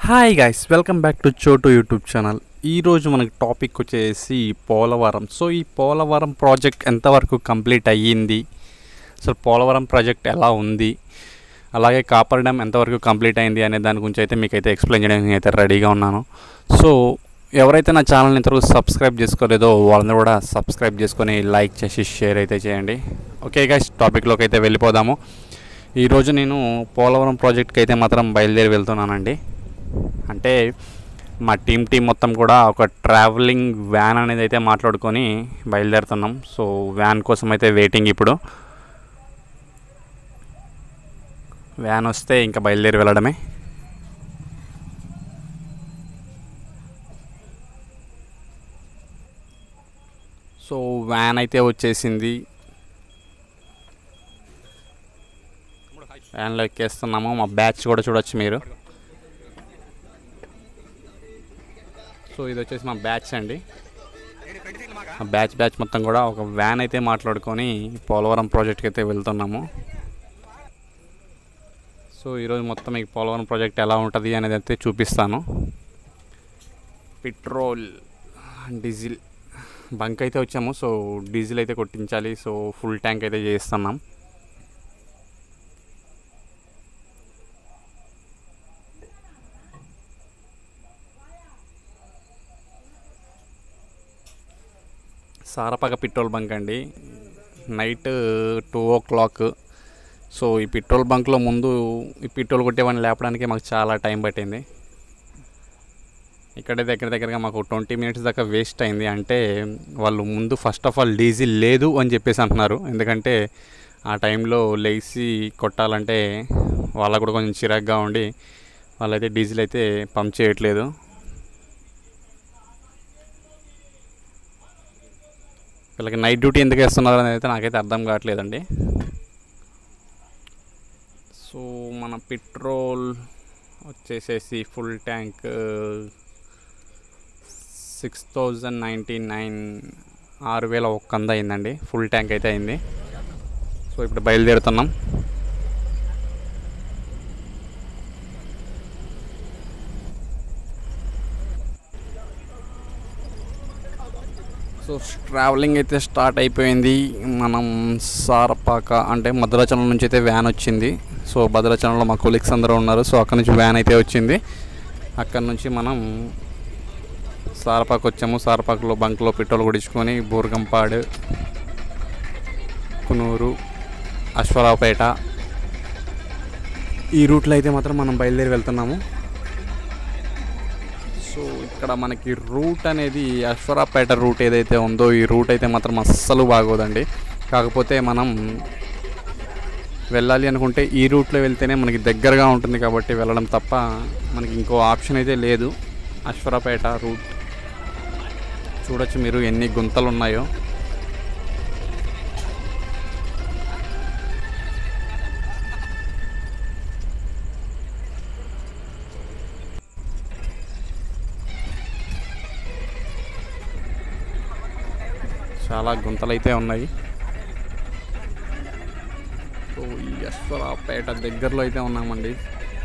Hi guys welcome back to Chotu YouTube channel ఈరోజు మనకి topic వచ్చేసి పోలవరం సో ఈ పోలవరం ప్రాజెక్ట్ ఎంతవరకు కంప్లీట్ అయ్యింది అసలు పోలవరం ప్రాజెక్ట్ ఎలా ఉంది అలాగే కాపర్ డ్యామ్ ఎంతవరకు కంప్లీట్ అయింది అనే దాని గురించి అయితే మీకైతే ఎక్స్ప్లెయిన్ చేయడానికి అయితే రెడీగా ఉన్నాను సో ఎవరైతే నా ఛానల్ని ఇంతవరకు సబ్స్క్రైబ్ చేసుకోలేదో వాళ్ళని కూడా సబ్స్క్రైబ్ చేసుకొని లైక్ చేసి షేర్ అయితే చేయండి ఓకే గైస్ టాపిక్లోకి అయితే వెళ్ళిపోదాము ఈరోజు నేను పోలవరం ప్రాజెక్ట్కి అయితే మాత్రం బయలుదేరి వెళ్తున్నానండి అంటే మా టీం టీం మొత్తం కూడా ఒక ట్రావెలింగ్ వ్యాన్ అనేది అయితే మాట్లాడుకొని బయలుదేరుతున్నాం సో వ్యాన్ కోసం అయితే వెయిటింగ్ ఇప్పుడు వ్యాన్ వస్తే ఇంకా బయలుదేరి వెళ్ళడమే సో వ్యాన్ అయితే వచ్చేసింది వ్యాన్లో ఎక్కేస్తున్నాము మా బ్యాచ్ కూడా చూడొచ్చు మీరు సో ఇది వచ్చేసి మా బ్యాచ్ అండి మా బ్యాచ్ బ్యాచ్ మొత్తం కూడా ఒక వ్యాన్ అయితే మాట్లాడుకొని పోలవరం ప్రాజెక్ట్కి అయితే వెళ్తున్నాము సో ఈరోజు మొత్తం మీకు పోలవరం ప్రాజెక్ట్ ఎలా ఉంటుంది అనేది అయితే చూపిస్తాను పెట్రోల్ డీజిల్ బంక్ అయితే వచ్చాము సో డీజిల్ అయితే కొట్టించాలి సో ఫుల్ ట్యాంక్ అయితే చేస్తున్నాం సారపగ పెట్రోల్ బంక్ అండి night two o'clock so ఈ పెట్రోల్ బంక్లో ముందు ఈ పెట్రోల్ కొట్టేవాడిని లేపడానికి మాకు చాలా టైం పట్టింది ఇక్కడే దగ్గర దగ్గరగా మాకు ట్వంటీ మినిట్స్ దాకా వేస్ట్ అయింది అంటే వాళ్ళు ముందు ఫస్ట్ ఆఫ్ ఆల్ డీజిల్ లేదు అని చెప్పేసి అంటున్నారు ఎందుకంటే ఆ టైంలో లేచి కొట్టాలంటే వాళ్ళకు కూడా కొంచెం చిరాగ్గా ఉండి వాళ్ళైతే డీజిల్ అయితే పంప్ చేయట్లేదు వీళ్ళకి నైట్ డ్యూటీ ఎందుకు వేస్తున్నారు అనేది అయితే నాకైతే అర్థం కావట్లేదండి సో మన పెట్రోల్ వచ్చేసేసి full tank six thousand ninety nine ఆరు వేల ఒక్క వంద అయిందండి ఫుల్ ట్యాంక్ అయితే అయింది సో ఇప్పుడు బయలుదేరుతున్నాం సో ట్రావెలింగ్ అయితే స్టార్ట్ అయిపోయింది మనం సారపాక అంటే భద్రాచలం నుంచి అయితే వ్యాన్ వచ్చింది సో భద్రాచలంలో మా కొలీగ్స్ అందరూ ఉన్నారు సో అక్కడ నుంచి వ్యాన్ అయితే వచ్చింది అక్కడ నుంచి మనం సారపాక వచ్చాము సారపాకలో బంక్లో పెట్రోల్ కొట్టించుకొని బూర్గంపాడు కునూరు అశ్వరావుపేట ఈ రూట్లో అయితే మాత్రం మనం బయలుదేరి వెళ్తున్నాము సో ఇక్కడ మనకి రూట్ అనేది అశ్వరాపేట రూట్ ఏదైతే ఉందో ఈ రూట్ అయితే మాత్రం అస్సలు బాగోదండి కాకపోతే మనం వెళ్ళాలి అనుకుంటే ఈ రూట్లో వెళ్తేనే మనకి దగ్గరగా ఉంటుంది కాబట్టి వెళ్ళడం తప్ప మనకి ఇంకో ఆప్షన్ అయితే లేదు అశ్వరాపేట రూట్ చూడొచ్చు మీరు ఎన్ని గుంతలు ఉన్నాయో చాలా గుంతలు అయితే ఉన్నాయి సో ఈ అశ్వరాపేట దగ్గరలో అయితే ఉన్నామండి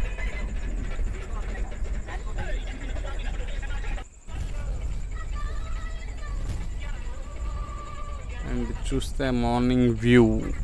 అండ్ చూస్తే మార్నింగ్ వ్యూ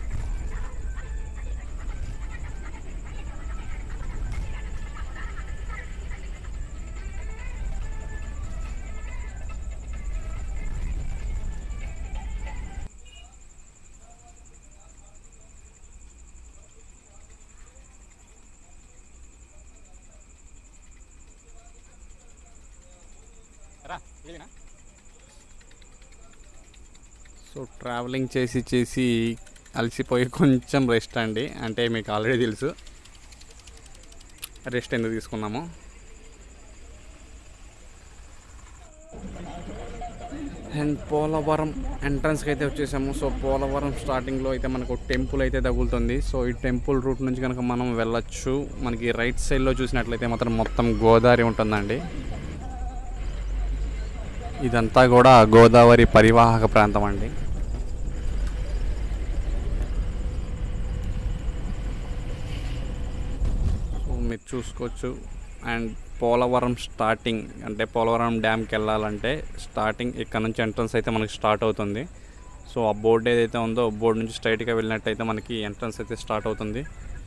సో ట్రావెలింగ్ చేసి చేసి అలసిపోయి కొంచెం రెస్ట్ అండి అంటే మీకు ఆల్రెడీ తెలుసు రెస్ట్ ఎందుకు తీసుకున్నాము అండ్ పోలవరం ఎంట్రన్స్కి అయితే వచ్చేసాము సో పోలవరం స్టార్టింగ్లో అయితే మనకు టెంపుల్ అయితే తగులుతుంది సో ఈ టెంపుల్ రూట్ నుంచి కనుక మనం వెళ్ళొచ్చు మనకి రైట్ సైడ్లో చూసినట్లయితే మాత్రం మొత్తం గోదావరి ఉంటుందండి ఇదంతా కూడా గోదావరి పరివాహక ప్రాంతం అండి సో మీరు చూసుకోవచ్చు అండ్ పోలవరం స్టార్టింగ్ అంటే పోలవరం డ్యామ్కి వెళ్ళాలంటే స్టార్టింగ్ ఇక్కడ నుంచి ఎంట్రన్స్ అయితే మనకి స్టార్ట్ అవుతుంది సో ఆ బోర్డు ఏదైతే ఉందో బోర్డు నుంచి స్ట్రైట్గా వెళ్ళినట్టయితే మనకి ఎంట్రన్స్ అయితే స్టార్ట్ అవుతుంది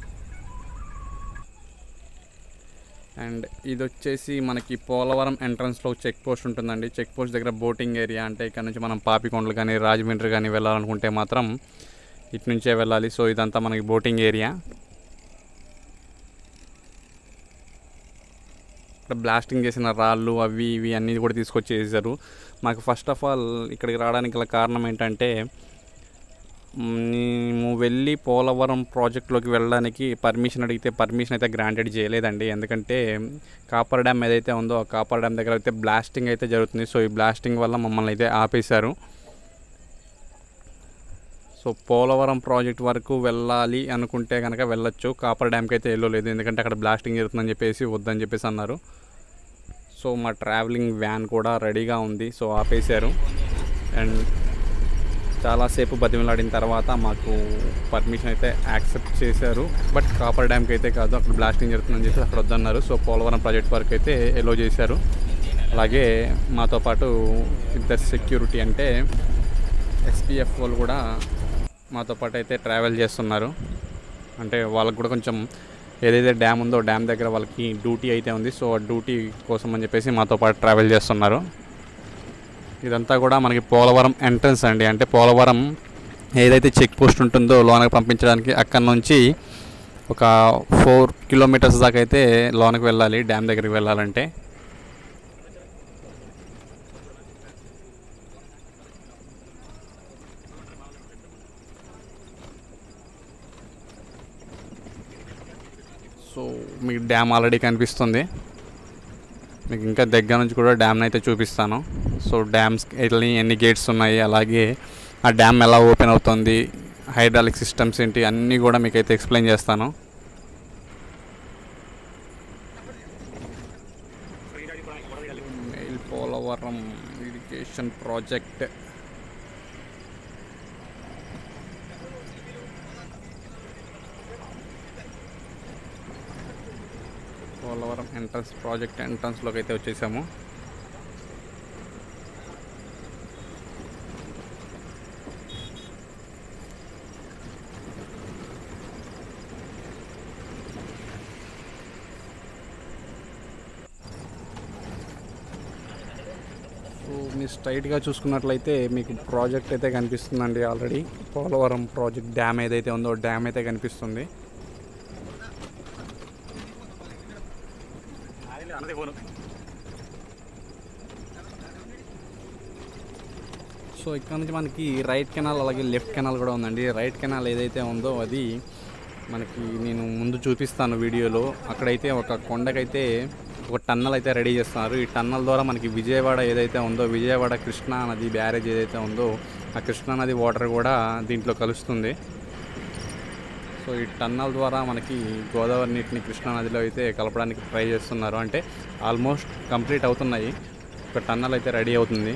అండ్ ఇది వచ్చేసి మనకి పోలవరం ఎంట్రన్స్లో చెక్ పోస్ట్ ఉంటుందండి చెక్ పోస్ట్ దగ్గర బోటింగ్ ఏరియా అంటే ఇక్కడ నుంచి మనం పాపికొండలు కానీ రాజమండ్రి కానీ వెళ్ళాలనుకుంటే మాత్రం ఇటు నుంచే వెళ్ళాలి సో ఇదంతా మనకి బోటింగ్ ఏరియా ఇక్కడ బ్లాస్టింగ్ చేసిన రాళ్ళు అవి ఇవి అన్నీ కూడా తీసుకొచ్చి వేసారు మాకు ఫస్ట్ ఆఫ్ ఆల్ ఇక్కడికి రావడానికి గల కారణం ఏంటంటే మేము వెళ్ళి పోలవరం ప్రాజెక్ట్లోకి వెళ్ళడానికి పర్మిషన్ అడిగితే పర్మిషన్ అయితే గ్రాంటెడ్ చేయలేదండి ఎందుకంటే కాపర్ డ్యామ్ ఏదైతే ఉందో ఆ కాపర్ డ్యామ్ దగ్గర అయితే బ్లాస్టింగ్ అయితే జరుగుతుంది సో ఈ బ్లాస్టింగ్ వల్ల మమ్మల్ని అయితే ఆపేశారు సో పోలవరం ప్రాజెక్ట్ వరకు వెళ్ళాలి అనుకుంటే కనుక వెళ్ళొచ్చు కాపర్ డ్యామ్కి అయితే వెళ్ళలేదు ఎందుకంటే అక్కడ బ్లాస్టింగ్ జరుగుతుందని చెప్పేసి వద్దని చెప్పేసి అన్నారు సో మా ట్రావెలింగ్ వ్యాన్ కూడా రెడీగా ఉంది సో ఆపేశారు అండ్ చాలాసేపు బతిమలాడిన తర్వాత మాకు పర్మిషన్ అయితే యాక్సెప్ట్ చేశారు బట్ కాపర్ డ్యామ్కి అయితే కాదు అక్కడ బ్లాస్టింగ్ జరుగుతుందని చెప్పి అక్కడ వద్దన్నారు సో పోలవరం ప్రాజెక్ట్ వరకు అయితే ఎలో చేశారు అలాగే మాతో పాటు ఇద్దరు సెక్యూరిటీ అంటే ఎస్పీఎఫ్ వాళ్ళు కూడా మాతో పాటు అయితే ట్రావెల్ చేస్తున్నారు అంటే వాళ్ళకు కూడా కొంచెం ఏదైతే డ్యామ్ ఉందో డ్యామ్ దగ్గర వాళ్ళకి డ్యూటీ అయితే ఉంది సో ఆ డ్యూటీ కోసం అని చెప్పేసి మాతో పాటు ట్రావెల్ చేస్తున్నారు ఇదంతా కూడా మనకి పోలవరం ఎంట్రన్స్ అండి అంటే పోలవరం ఏదైతే చెక్ పోస్ట్ ఉంటుందో లోనకి పంపించడానికి అక్కడ నుంచి ఒక ఫోర్ కిలోమీటర్స్ దాకా అయితే లోనకి వెళ్ళాలి డ్యామ్ దగ్గరికి వెళ్ళాలంటే సో మీకు డ్యామ్ ఆల్రెడీ కనిపిస్తుంది మీకు ఇంకా దగ్గర నుంచి కూడా డ్యామ్ని అయితే చూపిస్తాను సో డ్యామ్స్ వెళ్ళి ఎన్ని గేట్స్ ఉన్నాయి అలాగే ఆ డ్యామ్ ఎలా ఓపెన్ అవుతుంది హైడ్రాలిక్ సిస్టమ్స్ ఏంటి అన్నీ కూడా మీకు అయితే ఎక్స్ప్లెయిన్ చేస్తాను main Polavaram irrigation project Polavaram entrance project ఎంట్రన్స్లోకి అయితే వచ్చేసాము సో మీరు స్ట్రైట్గా చూసుకున్నట్లయితే మీకు ప్రాజెక్ట్ అయితే కనిపిస్తుందండి ఆల్రెడీ పోలవరం ప్రాజెక్ట్ డ్యామ్ ఏదైతే ఉందో డ్యామ్ అయితే కనిపిస్తుంది సో ఇక్కడ నుంచి మనకి రైట్ కెనాల్ అలాగే లెఫ్ట్ కెనాల్ కూడా ఉందండి రైట్ కెనాల్ ఏదైతే ఉందో అది మనకి నేను ముందు చూపిస్తాను వీడియోలో అక్కడైతే ఒక కొండకైతే ఒక టన్నల్ అయితే రెడీ చేస్తున్నారు ఈ టన్నల్ ద్వారా మనకి విజయవాడ ఏదైతే ఉందో విజయవాడ కృష్ణా నది బ్యారేజ్ ఏదైతే ఉందో ఆ కృష్ణా నది వాటర్ కూడా దీంట్లో కలుస్తుంది సో ఈ టన్నల్ ద్వారా మనకి గోదావరి నీటిని కృష్ణా నదిలో అయితే కలపడానికి ట్రై చేస్తున్నారు అంటే ఆల్మోస్ట్ కంప్లీట్ అవుతున్నాయి ఒక టన్నల్ అయితే రెడీ అవుతుంది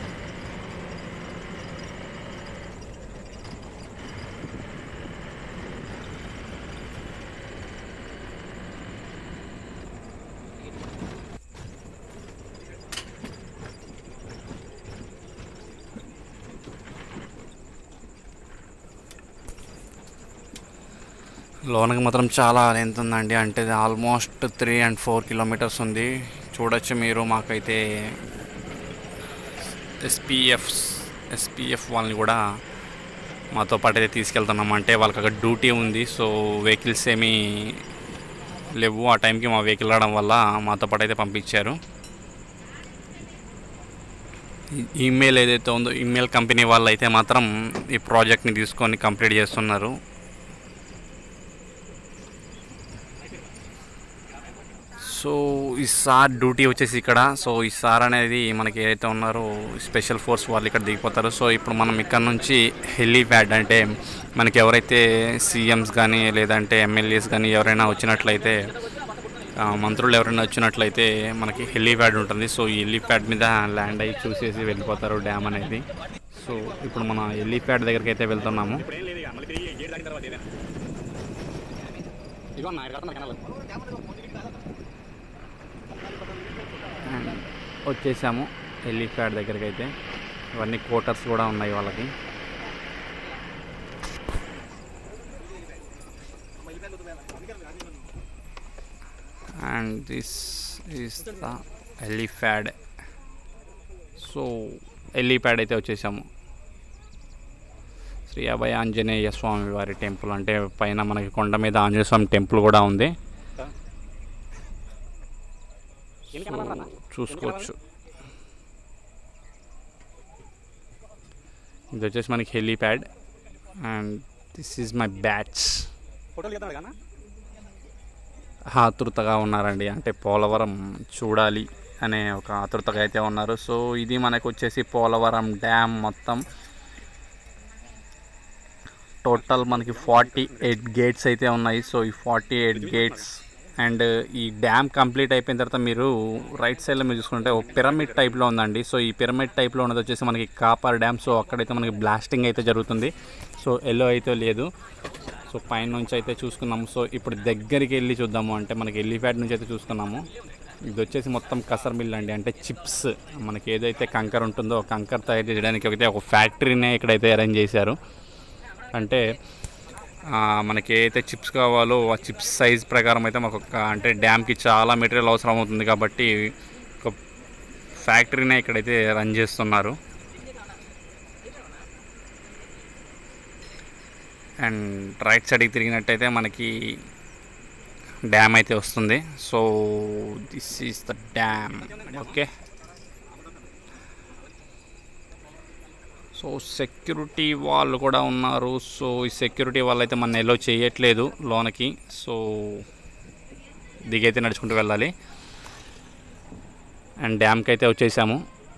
లోనకి మాత్రం చాలా లెంత్ ఉందండి అంటే almost three and four kilometres ఉంది చూడొచ్చు మీరు మాకైతే ఎస్పీఎఫ్ ఎస్పీఎఫ్ వాళ్ళని కూడా మాతో పాటు అయితే తీసుకెళ్తున్నాం అంటే వాళ్ళకి అక్కడ డ్యూటీ ఉంది సో వెహికల్స్ ఏమీ లేవు ఆ టైంకి మా వెహికల్ రావడం వల్ల మాతో పాటు అయితే పంపించారు ఈ- ఈమెయిల్ ఏదైతే ఉందో ఈమెయిల్ కంపెనీ వాళ్ళు అయితే మాత్రం ఈ ప్రాజెక్ట్ని తీసుకొని కంప్లీట్ చేస్తున్నారు సో ఈ సార్ డ్యూటీ వచ్చేసి ఇక్కడ సో ఈ సార్ అనేది మనకి ఏదైతే ఉన్నారో స్పెషల్ ఫోర్స్ వాళ్ళు ఇక్కడ దిగిపోతారు సో ఇప్పుడు మనం ఇక్కడ నుంచి హెలీప్యాడ్ అంటే మనకి ఎవరైతే సీఎంస్ కానీ లేదంటే ఎమ్మెల్యేస్ కానీ ఎవరైనా వచ్చినట్లయితే ఆ, మంత్రులు ఎవరైనా వచ్చినట్లయితే మనకి హెలీప్యాడ్ ఉంటుంది సో ఈ హెలీప్యాడ్ మీద ల్యాండ్ అయ్యి చూసేసి వెళ్ళిపోతారు డ్యామ్ అనేది సో ఇప్పుడు మన హెలీప్యాడ్ దగ్గరికి అయితే వెళ్తున్నాము వచ్చేసాము హెలిప్యాడ్ దగ్గరికి అయితే ఇవన్నీ క్వార్టర్స్ కూడా ఉన్నాయి వాళ్ళకి and this is the helipad so helipad అయితే వచ్చేసాము శ్రీ అభయ ఆంజనేయ స్వామి వారి టెంపుల్ అంటే పైన మనకి కొండ మీద ఆంజనేయ స్వామి టెంపుల్ కూడా ఉంది సో, చూసుకోవచ్చు ఇది వచ్చేసి మనకి helipad and this is my batch ఫోటోలు తీద్దాం కదా ఆతృతగా ఉన్నారండి అంటే పోలవరం చూడాలి అనే ఒక ఆతృతగా అయితే ఉన్నారు సో ఇది మనకు వచ్చేసి పోలవరం డ్యామ్ మొత్తం టోటల్ మనకి ఫార్టీ ఎయిట్ గేట్స్ అయితే ఉన్నాయి సో ఈ ఫార్టీ ఎయిట్ గేట్స్ అండ్ ఈ డ్యామ్ కంప్లీట్ అయిపోయిన తర్వాత మీరు రైట్ సైడ్లో మీరు చూసుకుంటే ఒక పిరమిడ్ టైప్లో ఉందండి సో ఈ పిరమిడ్ టైప్లో ఉన్నది వచ్చేసి మనకి కాపర్ డ్యామ్ సో అక్కడైతే మనకి బ్లాస్టింగ్ అయితే జరుగుతుంది సో ఎల్లో అయితే లేదు సో పైన నుంచి అయితే చూసుకున్నాము సో ఇప్పుడు దగ్గరికి వెళ్ళి చూద్దాము అంటే మనకి ఎలిఫ్యాడ్ నుంచి అయితే చూసుకున్నాము ఇది వచ్చేసి మొత్తం కసర్ మిల్ అండి అంటే చిప్స్ మనకి ఏదైతే కంకర్ ఉంటుందో ఆ కంకర్ తయారు చేయడానికి ఒకటే ఒక ఫ్యాక్టరీనే ఇక్కడైతే అరేంజ్ చేశారు అంటే ఆ, మనకి ఏదైతే చిప్స్ కావాలో ఆ చిప్స్ సైజ్ ప్రకారం అయితే మాకు ఒక అంటే డ్యామ్కి చాలా మెటీరియల్ అవసరం అవుతుంది కాబట్టి ఒక ఫ్యాక్టరీనే ఇక్కడైతే రన్ చేస్తున్నారు అండ్ రైట్ సైడ్కి తిరిగినట్టయితే మనకి డ్యామ్ అయితే వస్తుంది so this is the dam okay so security వాళ్ళు కూడా ఉన్నారు సో ఈ సెక్యూరిటీ వాళ్ళు అయితే మన ఎలో చేయట్లేదు లోనకి సో దిగైతే నడుచుకుంటూ వెళ్ళాలి అండ్ డ్యామ్కి అయితే వచ్చేసాము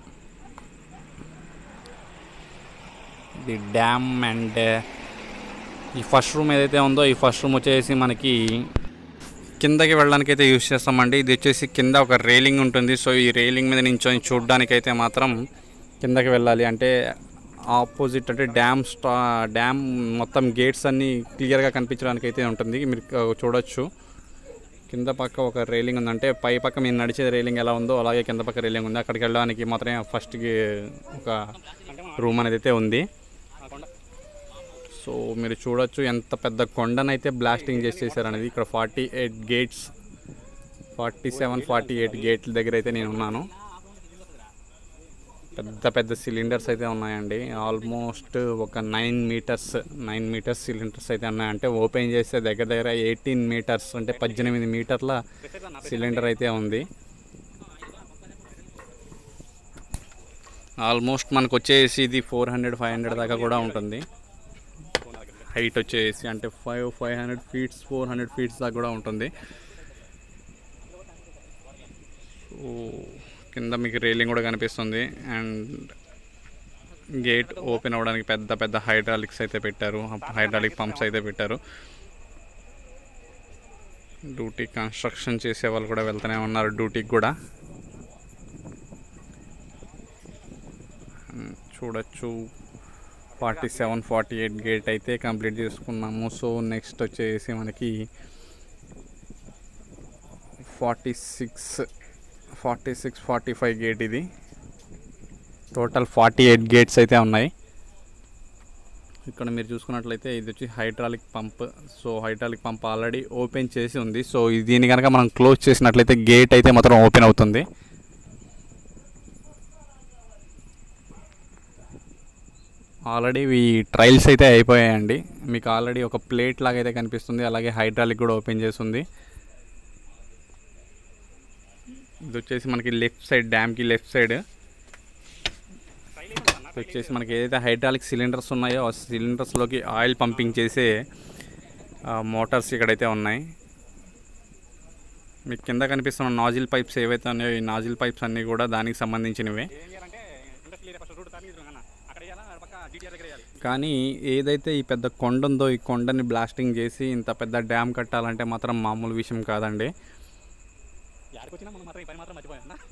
ది డ్యామ్ అండ్ ఈ ఫస్ట్ రూమ్ ఏదైతే ఉందో ఈ ఫస్ట్ రూమ్ వచ్చేసి మనకి కిందకి వెళ్ళడానికి అయితే యూస్ చేస్తామండి ఇది వచ్చేసి కింద ఒక రైలింగ్ ఉంటుంది సో ఈ రైలింగ్ మీద నించొని చూడడానికి అయితే మాత్రం కిందకి వెళ్ళాలి అంటే ఆపోజిట్ అంటే డ్యామ్ స్టా డ్యామ్ మొత్తం గేట్స్ అన్నీ క్లియర్గా కనిపించడానికి అయితే ఉంటుంది మీరు క- చూడొచ్చు కింద పక్క ఒక రైలింగ్ ఉంది అంటే పై పక్క మీరు నడిచే రైలింగ్ ఎలా ఉందో అలాగే కింద పక్క రైలింగ్ ఉంది అక్కడికి వెళ్ళడానికి మాత్రమే ఫస్ట్కి ఒక రూమ్ అనేది అయితే ఉంది సో మీరు చూడొచ్చు ఎంత పెద్ద కొండనైతే బ్లాస్టింగ్ చేసేసారు అనేది ఇక్కడ forty eight gates forty seven forty eight గేట్ల దగ్గర అయితే నేను ఉన్నాను పెద్ద పెద్ద సిలిండర్స్ అయితే ఉన్నాయండి ఆల్మోస్ట్ ఒక nine metres nine metres cylinders అయితే ఉన్నాయి అంటే ఓపెన్ చేస్తే దగ్గర దగ్గర ఎయిటీన్ మీటర్స్ అంటే పద్దెనిమిది మీటర్ల సిలిండర్ అయితే ఉంది ఆల్మోస్ట్ మనకు వచ్చేసి ఇది ఫోర్ హండ్రెడ్ ఫైవ్ హండ్రెడ్ దాకా కూడా ఉంటుంది హైట్ వచ్చేసి అంటే five five hundred feets four hundred feets దాకా కూడా ఉంటుంది సో కింద మీకు రైలింగ్ కూడా కనిపిస్తుంది అండ్ గేట్ ఓపెన్ అవ్వడానికి పెద్ద పెద్ద హైడ్రాలిక్స్ అయితే పెట్టారు హైడ్రాలిక్ పంప్స్ అయితే పెట్టారు డ్యూటీ కన్స్ట్రక్షన్ చేసే వాళ్ళు కూడా వెళ్తూనే ఉన్నారు డ్యూటీకి కూడా ఉమ్, చూడొచ్చు forty seven forty eight gate అయితే కంప్లీట్ చేసుకున్నాము సో నెక్స్ట్ వచ్చేసి మనకి forty six forty six forty five gate ఇది టోటల్ ఫార్టీ ఎయిట్ గేట్స్ అయితే ఉన్నాయి ఇక్కడ మీరు చూసుకున్నట్లయితే ఇది వచ్చి hydraulic pump so hydraulic pump already open చేసి ఉంది సో ఇది దీన్ని కనుక మనం క్లోజ్ చేసినట్లయితే గేట్ అయితే మాత్రం ఓపెన్ అవుతుంది ఆల్రెడీ ఈ ట్రయల్స్ అయితే అయిపోయాయండి మీకు ఆల్రెడీ ఒక ప్లేట్ లాగా అయితే కనిపిస్తుంది అలాగే హైడ్రాలిక్ కూడా ఓపెన్ చేస్తుంది ఇది వచ్చేసి మనకి లెఫ్ట్ సైడ్ డ్యామ్కి లెఫ్ట్ సైడ్ ఇది వచ్చేసి మనకి ఏదైతే హైడ్రాలిక్ సిలిండర్స్ ఉన్నాయో ఆ సిలిండర్స్లోకి ఆయిల్ పంపింగ్ చేసే మోటార్స్ ఇక్కడైతే ఉన్నాయి మీకు కింద కనిపిస్తున్న నాజిల్ పైప్స్ ఏవైతే ఉన్నాయో ఈ నాజిల్ పైప్స్ అన్నీ కూడా దానికి సంబంధించినవే ఏం చేయాలంటే ఇండస్ట్రీ ఏరియా ఫస్ట్ రోడ్ తాగి అన్న అక్కడ వేయాలా అక్కడ పక్క జీటీఆర్ దగ్గర వేయాలి కానీ ఏదైతే ఈ పెద్ద కొండ ఉందో ఈ కొండని బ్లాస్టింగ్ చేసి ఇంత పెద్ద డ్యామ్ కట్టాలంటే మాత్రం మామూలు విషయం కాదండి యాడికి వచ్చినా మనం మాత్రం ఈ పని మాత్రం మర్చిపోయాం అన్న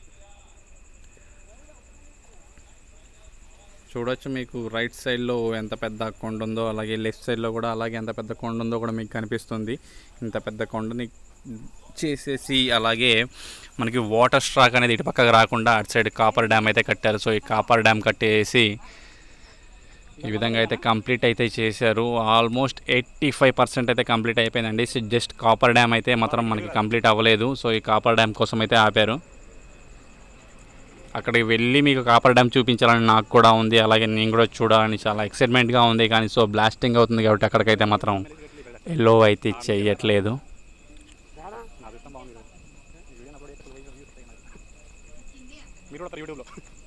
చూడొచ్చు మీకు రైట్ సైడ్లో ఎంత పెద్ద కొండ ఉందో అలాగే లెఫ్ట్ సైడ్లో కూడా అలాగే ఎంత పెద్ద కొండ ఉందో కూడా మీకు కనిపిస్తుంది ఇంత పెద్ద కొండని చేసేసి అలాగే మనకి వాటర్ స్ట్రాక్ అనేది ఇటు పక్కకు రాకుండా అటు సైడ్ కాపర్ డ్యామ్ అయితే కట్టారు సో ఈ కాపర్ డ్యామ్ కట్టేసి ఈ విధంగా అయితే కంప్లీట్ అయితే చేశారు ఆల్మోస్ట్ ఎయిటీ ఫైవ్ పర్సెంట్ అయితే కంప్లీట్ అయిపోయిందండి జస్ట్ కాపర్ డ్యామ్ అయితే మాత్రం మనకి కంప్లీట్ అవ్వలేదు సో ఈ కాపర్ డ్యామ్ కోసం అయితే ఆపారు అక్కడికి వెళ్ళి మీకు కాపర్ డ్యామ్ చూపించాలని నాకు కూడా ఉంది అలాగే నేను కూడా చూడాలని చాలా ఎక్సైట్మెంట్గా ఉంది కానీ సో బ్లాస్టింగ్ అవుతుంది కాబట్టి అక్కడికైతే మాత్రం ఎల్లో అయితే చెయ్యట్లేదు నా అదృష్టం బాగుంది ఈరోజు. ఈ వీడియోని అప్లోడ్ చేస్తే వెయ్యి views వస్తాయి నాకు. మీరు కూడా వస్తారు యూట్యూబ్లో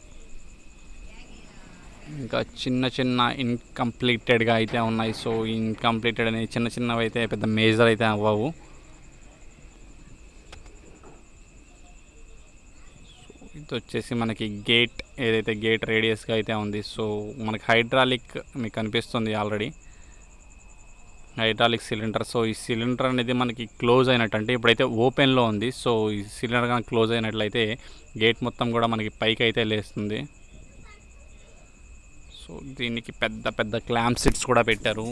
ఇంకా చిన్న చిన్న ఇన్కంప్లీటెడ్గా అయితే ఉన్నాయి సో ఇన్కంప్లీటెడ్ అనేవి చిన్న చిన్నవి అయితే పెద్ద మేజర్ అయితే అవ్వవు సో ఇది వచ్చేసి మనకి గేట్ ఏదైతే గేట్ రేడియస్గా అయితే ఉంది సో మనకి హైడ్రాలిక్ మీకు కనిపిస్తుంది ఆల్రెడీ హైడ్రాలిక్ సిలిండర్ సో ఈ సిలిండర్ అనేది మనకి క్లోజ్ అయినట్టు అంటే ఇప్పుడైతే ఓపెన్లో ఉంది సో ఈ సిలిండర్ కానీ క్లోజ్ అయినట్లయితే గేట్ మొత్తం కూడా మనకి పైకి అయితే లేస్తుంది సో దీనికి పెద్ద పెద్ద క్లాంప్ సిట్స్ కూడా పెట్టారు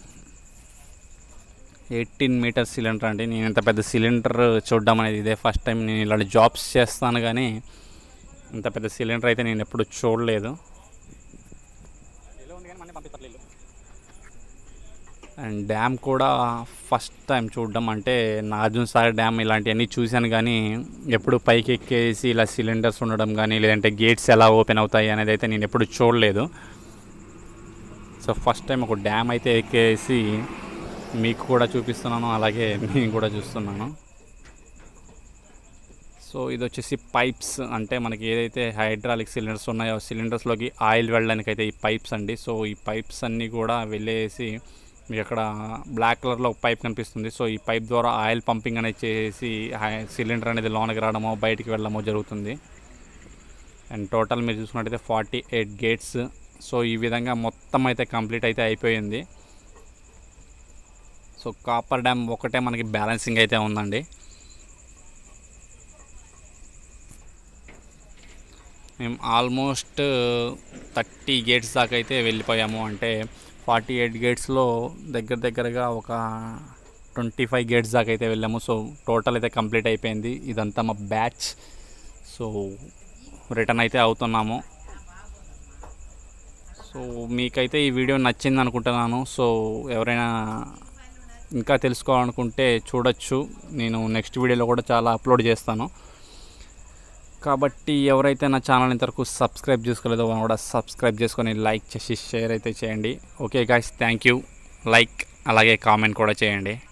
ఎయిటీన్ మీటర్ సిలిండర్ అండి నేను ఇంత పెద్ద సిలిండర్ చూడడం అనేది ఇదే ఫస్ట్ టైం నేను ఇలాంటి జాబ్స్ చేస్తాను కానీ ఇంత పెద్ద సిలిండర్ అయితే నేను ఎప్పుడు చూడలేదు ఎలా ఉంది కానీ మన పంపిస్తారు వీళ్ళు అండ్ డ్యామ్ కూడా ఫస్ట్ టైం చూడడం అంటే నార్జున్ సాగర్ డ్యామ్ ఇలాంటివన్నీ చూశాను కానీ ఎప్పుడు పైకి ఎక్కేసి ఇలా సిలిండర్స్ ఉండడం కానీ లేదంటే గేట్స్ ఎలా ఓపెన్ అవుతాయి అనేది అయితే నేను ఎప్పుడు చూడలేదు సో ఫస్ట్ టైం ఒక డ్యామ్ అయితే ఎక్కేసి మీకు కూడా చూపిస్తున్నాను అలాగే నేను కూడా చూస్తున్నాను సో ఇది వచ్చేసి పైప్స్ అంటే మనకి ఏదైతే హైడ్రాలిక్ సిలిండర్స్ ఉన్నాయో సిలిండర్స్లోకి ఆయిల్ వెళ్ళడానికి అయితే ఈ పైప్స్ అండి సో ఈ పైప్స్ అన్నీ కూడా వెళ్ళేసి మీకు అక్కడ బ్లాక్ కలర్లో ఒక పైప్ కనిపిస్తుంది సో ఈ పైప్ ద్వారా ఆయిల్ పంపింగ్ అనేది చేసి సిలిండర్ అనేది లోనకి రావడమో బయటికి వెళ్ళడమో జరుగుతుంది అండ్ టోటల్ మీరు చూసుకున్నట్టయితే ఫార్టీ ఎయిట్ గేట్స్ సో ఈ విధంగా మొత్తం అయితే కంప్లీట్ అయితే అయిపోయింది సో కాపర్ డ్యామ్ ఒకటే మనకి బ్యాలెన్సింగ్ అయితే ఉందండి మేము ఆల్మోస్ట్ థర్టీ గేట్స్ దాకా అయితే వెళ్ళిపోయాము అంటే ఫార్టీ ఎయిట్ గేట్స్లో దగ్గర దగ్గరగా ఒక ట్వంటీ ఫైవ్ గేట్స్ దాకా అయితే వెళ్ళాము సో టోటల్ అయితే కంప్లీట్ అయిపోయింది ఇదంతా మా బ్యాచ్ సో రిటర్న్ అయితే అవుతున్నాము సో మీకైతే ఈ వీడియో నచ్చింది అనుకుంటున్నాను సో ఎవరైనా ఇంకా తెలుసుకోవాలనుకుంటే చూడొచ్చు నేను నెక్స్ట్ వీడియోలో కూడా చాలా అప్లోడ్ చేస్తాను కాబట్టి ఎవరైతే నా ఛానల్ ఇంతవరకు సబ్స్క్రైబ్ చేసుకోలేదో వాళ్ళు కూడా సబ్స్క్రైబ్ చేసుకొని లైక్ చేసి షేర్ అయితే చేయండి okay guys thank you like అలాగే కామెంట్ కూడా చేయండి